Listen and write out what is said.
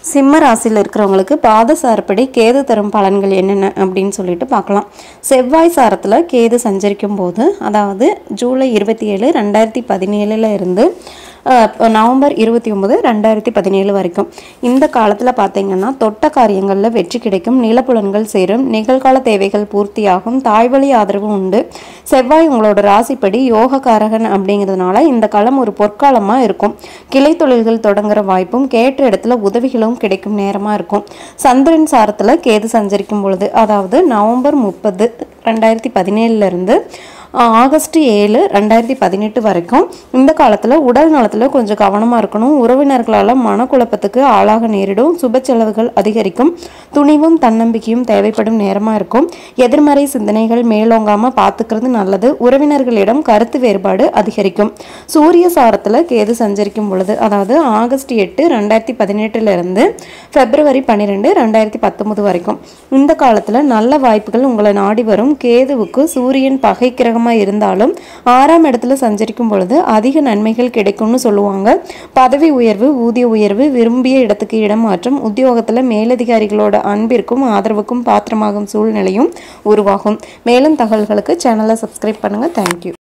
சிம்ம ராசியில் இருக்கிறவங்களுக்கு பாத சாரப்படி கேது தரும் பலன்கள் என்னென்ன அப்படின்னு சொல்லிட்டு பார்க்கலாம் செவ்வாய் சாரத்தில் கேது சஞ்சரிக்கும் போது அதாவது ஜூலை இருபத்தி ஏழு ரெண்டாயிரத்தி பதினேழுல இருந்து அஹ், நவம்பர் இருபத்தி ஒன்பது ரெண்டாயிரத்தி பதினேழு வரைக்கும் இந்த காலத்தில் பார்த்தீங்கன்னா தொட்ட காரியங்களில் வெற்றி கிடைக்கும் நிலப்புலன்கள் சேரும் நிகழ்கால தேவைகள் பூர்த்தியாகும் தாய்வழி ஆதரவு உண்டு செவ்வாய் உங்களோட ராசிப்படி யோகக்காரகன் அப்படிங்கிறதுனால இந்த காலம் ஒரு பொற்காலமாக இருக்கும் கிளை தொழில்கள் தொடங்குற வாய்ப்பும் கேட்ட இடத்துல உதவிகளும் கிடைக்கும் நேரமாக இருக்கும் சந்திரன் சாரத்தில் கேது சஞ்சரிக்கும் பொழுது அதாவது நவம்பர் முப்பது ரெண்டாயிரத்தி பதினேழுலேருந்து ஆகஸ்ட் ஏழு ரெண்டாயிரத்தி பதினெட்டு வரைக்கும் இந்த காலத்தில் உடல் நலத்தில் கொஞ்சம் கவனமாக இருக்கணும் உறவினர்களால் மனக்குழப்பத்துக்கு ஆளாக நேரிடும் சுப செலவுகள் அதிகரிக்கும் துணிவும் தன்னம்பிக்கையும் தேவைப்படும் நேரமாக இருக்கும் எதிர்மறை சிந்தனைகள் மேலோங்காமல் பார்த்துக்கிறது நல்லது உறவினர்களிடம் கருத்து வேறுபாடு அதிகரிக்கும் சூரிய சாரத்தில் கேது சஞ்சரிக்கும் பொழுது அதாவது ஆகஸ்ட் எட்டு ரெண்டாயிரத்தி பதினெட்டுலேருந்து பிப்ரவரி பன்னிரெண்டு ரெண்டாயிரத்தி பத்தொன்பது வரைக்கும் இந்த காலத்தில் நல்ல வாய்ப்புகள் உங்களை நாடி வரும் கேதுவுக்கு சூரியன் பகை கிரகமாக இருந்தாலும் ஆறாம் இடத்துல சஞ்சரிக்கும் பொழுது அதிக நன்மைகள் கிடைக்கும்னு சொல்லுவாங்க பதவி உயர்வு ஊதிய உயர்வு விரும்பிய இடத்துக்கு இடம் மாற்றம் உத்தியோகத்தில் மேலதிகாரிகளோட அன்பிற்கும் ஆதரவுக்கும் பாத்திரமாகும் சூழ்நிலையும் உருவாகும் மேலும் தகவல்களுக்கு சேனலை சப்ஸ்கிரைப் பண்ணுங்கள் தேங்க்யூ